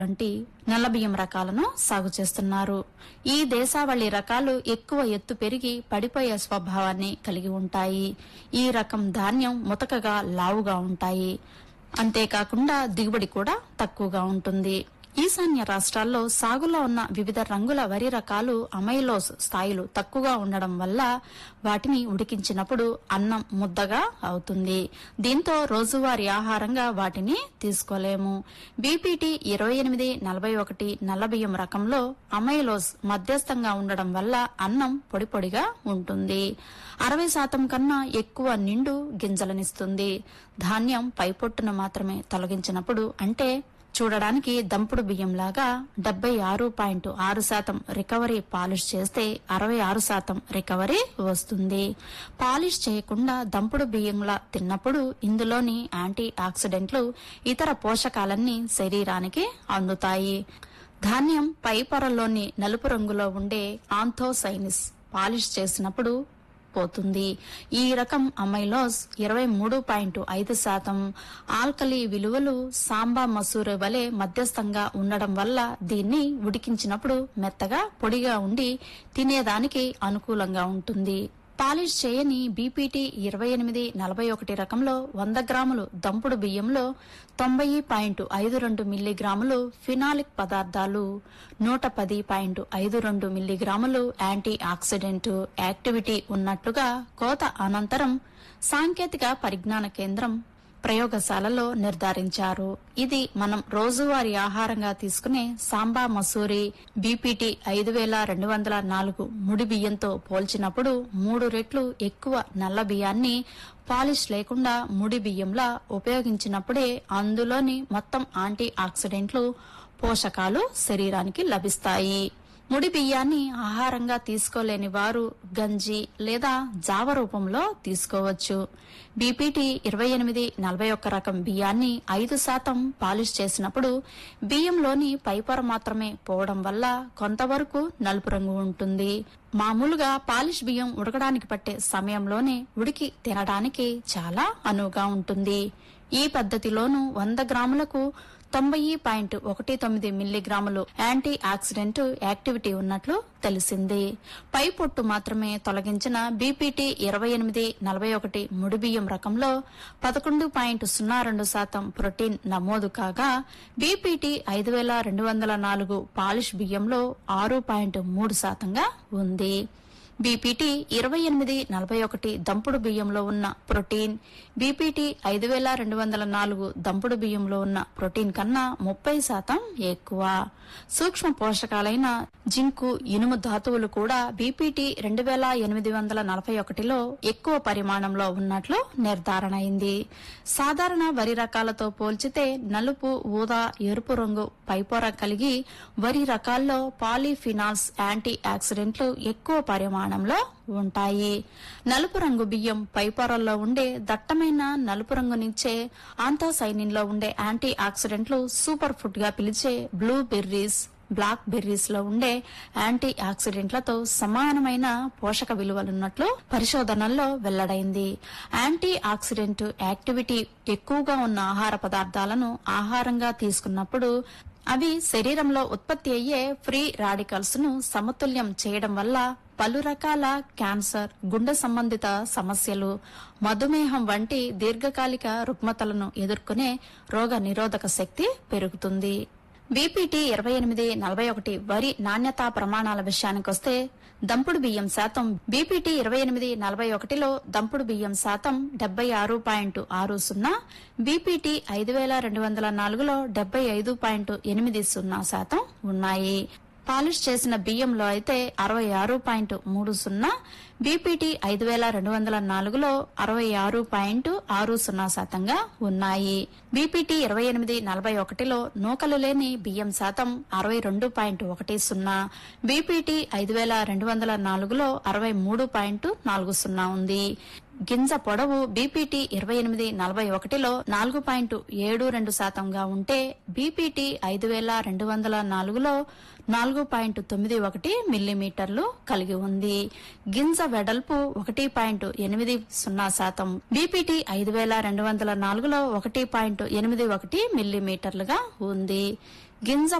వంటి నల్లబియ్యం రకాలను సాగు చేస్తున్నారు ఈ దేశావళి రకాలు ఎక్కువ ఎత్తు పెరిగి పడిపోయే స్వభావాన్ని కలిగి ఉంటాయి ఈ రకం ధాన్యం ముతకగా లావుగా ఉంటాయి అంతేకాకుండా దిగుబడి కూడా తక్కువగా ఉంటుంది ఈశాన్య రాష్ట్రాల్లో సాగులో ఉన్న వివిధ రంగుల వరి రకాలు అమైలోస్ స్థాయిలు తక్కువగా ఉండడం వల్ల వాటిని ఉడికించినప్పుడు అన్నం ముద్దగా అవుతుంది దీంతో రోజువారీ ఆహారంగా వాటిని తీసుకోలేము బీపీటీ ఇరవై ఎనిమిది నలభై ఒకటి నల్లబియ్యం రకంలో అమైలోస్ మధ్యస్థంగా ఉండడం వల్ల అన్నం పొడి పొడిగా ఉంటుంది అరవై శాతం కన్నా ఎక్కువ నిండు గింజలనిస్తుంది ధాన్యం పైపొట్టును మాత్రమే తొలగించినప్పుడు అంటే చూడడానికి దంపుడు బియ్యంలాగా డెబ్బై ఆరు పాయింట్ ఆరు శాతం రికవరీ పాలిష్ చేస్తే అరవై ఆరు శాతం రికవరీ వస్తుంది పాలిష్ చేయకుండా దంపుడు బియ్యంలా తిన్నప్పుడు ఇందులోని యాంటీ ఆక్సిడెంట్లు ఇతర పోషకాలన్నీ శరీరానికి అందుతాయి ధాన్యం పై పొరలోని నలుపు రంగులో ఉండే ఆంథోసైనిస్ పాలిష్ చేసినప్పుడు పోతుంది ఈ రకం అమైలోస్ ఇరవై మూడు పాయింట్ ఐదు శాతం ఆల్కలి విలువలు సాంబా మసూరు వలె మధ్యస్థంగా ఉండడం వల్ల దీన్ని ఉడికించినప్పుడు మెత్తగా పొడిగా ఉండి తినేదానికి అనుకూలంగా ఉంటుంది పాలిష్ చేయని బీపీటీ ఇరవై ఎనిమిది నలభై ఒకటి రకంలో వంద గ్రాములు దంపుడు బియ్యంలో తొంభై పాయింట్ ఐదు రెండు మిల్లీగ్రాములు ఫినాలిక్ పదార్థాలు నూట పది పాయింట్ ఐదు రెండు మిల్లీగ్రాములు యాంటీ ఆక్సిడెంట్ యాక్టివిటీ ఉన్నట్లుగా కోత అనంతరం సాంకేతిక పరిజ్ఞాన కేంద్రం ప్రయోగశాలలో నిర్ధారించారు ఇది మనం రోజువారీ ఆహారంగా తీసుకునే సాంబా మసూరి బీపీటీ ఐదు వేల రెండు వందల నాలుగు ముడి బియ్యంతో పోల్చినప్పుడు మూడు రెట్లు ఎక్కువ నల్ల బియ్యాన్ని పాలిష్ లేకుండా ముడి బియ్యంలా ఉపయోగించినప్పుడే అందులోని మొత్తం యాంటీ ఆక్సిడెంట్లు పోషకాలు శరీరానికి లభిస్తాయి ముడి బియ్యాన్ని ఆహారంగా తీసుకోలేని వారు గంజి లేదా జావ రూపంలో తీసుకోవచ్చు బీపీటీ ఇరవై ఎనిమిది నలభై ఒక్క రకం బియ్యాన్ని ఐదు శాతం పాలిష్ చేసినప్పుడు బియ్యంలోని పైపొర మాత్రమే పోవడం వల్ల కొంతవరకు నలుపు రంగు ఉంటుంది మామూలుగా పాలిష్ బియ్యం ఉడకడానికి పట్టే సమయంలోనే ఉడికి తినడానికి చాలా అనువుగా ఉంటుంది ఈ పద్ధతిలోనూ వంద గ్రాములకు తొంభై పాయింట్ ఒకటి తొమ్మిది మిల్లీగ్రాములు యాంటీ ఆక్సిడెంట్ యాక్టివిటీ ఉన్నట్లు తెలిసింది పై పొట్టు మాత్రమే తొలగించిన బీపీటీ ఇరవై ఎనిమిది నలభై ఒకటి ముడిబియ్యం రకంలో పదకొండు పాయింట్ సున్నా రెండు శాతం ప్రోటీన్ నమోదు కాగా బీపీటీ ఐదు వేల రెండు వందల నాలుగు పాలిష్ బియ్యంలో ఆరు పాయింట్ మూడు శాతంగా ఉంది బీపీటీ ఇరవై ఎనిమిది నలభై ఒకటి దంపుడు బియ్యంలో ఉన్న ప్రోటీన్ బీపీటీ ఐదు వేల రెండు వందల నాలుగు దంపుడు బియ్యంలో ఉన్న ప్రోటీన్ కన్నా ముప్పై శాతం ఎక్కువ సూక్ష్మ పోషకాలైన జింకు ఇనుము ధాతువులు కూడా బీపీటీ రెండు వేల ఎనిమిది వందల నలభై ఒకటిలో ఎక్కువ పరిమాణంలో ఉన్నట్లు నిర్ధారణ అయింది సాధారణ వరి రకాలతో పోల్చితే నలుపు ఊదా ఎరుపు రంగు పైపొర కలిగి వరి రకాల్లో పాలీఫినాల్స్ యాంటీ ఆక్సిడెంట్లు ఎక్కువ పరిమాణంలో ఉంటాయి నలుపు రంగు బియ్యం పైపొరల్లో ఉండే దట్టమైన నలుపు రంగునిచ్చే ఆంథోసైనిన్లో ఉండే యాంటీ ఆక్సిడెంట్లు సూపర్ ఫుడ్ గా పిలిచే బ్లూ బెర్రీస్ బ్లాక్ బెర్రీస్ లో ఉండే యాంటీ ఆక్సిడెంట్లతో సమానమైన పోషక విలువలున్నట్లు పరిశోధనల్లో వెల్లడైంది యాంటీ ఆక్సిడెంట్ యాక్టివిటీ ఎక్కువగా ఉన్న ఆహార పదార్థాలను ఆహారంగా తీసుకున్నప్పుడు అవి శరీరంలో ఉత్పత్తి అయ్యే ఫ్రీ రాడికల్స్ ను సమతుల్యం చేయడం వల్ల పలు రకాల క్యాన్సర్ గుండె సంబంధిత సమస్యలు మధుమేహం వంటి దీర్ఘకాలిక రుగ్మతలను ఎదుర్కొనే రోగ నిరోధక శక్తి పెరుగుతుంది బీపీటీ ఇరవై ఎనిమిది నలభై ఒకటి వరి నాణ్యతా ప్రమాణాల విషయానికొస్తే దంపుడు బియ్యం శాతం బీపీటీ ఇరవై ఎనిమిది నలభై ఒకటిలో దంపుడు బియ్యం శాతం డెబ్బై ఆరు పాయింట్ ఆరు సున్నా బీపీటీ ఐదు వేల రెండు వందల నాలుగులో డెబ్బై ఐదు పాయింట్ ఎనిమిది సున్నా శాతం ఉన్నాయి పాలిష్ చేసిన బియ్యంలో అయితే అరవై ఆరు పాయింట్ మూడు సున్నా బీపీటీ ఐదు వేల రెండు వందల నాలుగులో అరవై ఆరు పాయింట్ ఆరు సున్నా శాతంగా ఉన్నాయి బీపీటీ ఇరవై ఎనిమిది నలభై ఒకటిలో నూకలు లేని బియ్యం శాతం అరవై రెండు పాయింట్ ఒకటి సున్నా బీపీటీ ఐదు వేల రెండు వందల నాలుగులో అరవై మూడు పాయింట్ నాలుగు సున్నా ఉంది గింజ పొడవు బీపీటీ ఇరవై ఎనిమిది నలభై ఒకటిలో నాలుగు పాయింట్ ఏడు రెండు శాతంగా ఉంటే బీపీటీ ఐదు వేల రెండు వందల నాలుగులో నాలుగు పాయింట్ తొమ్మిది ఒకటి మిల్లీమీటర్లు కలిగి ఉంది గింజ వెడల్పు ఒకటి పాయింట్ ఎనిమిది సున్నా శాతం బీపీటీ ఐదు వేల రెండు వందల నాలుగులో ఒకటి పాయింట్ ఎనిమిది ఒకటి మిల్లీమీటర్లుగా ఉంది గింజ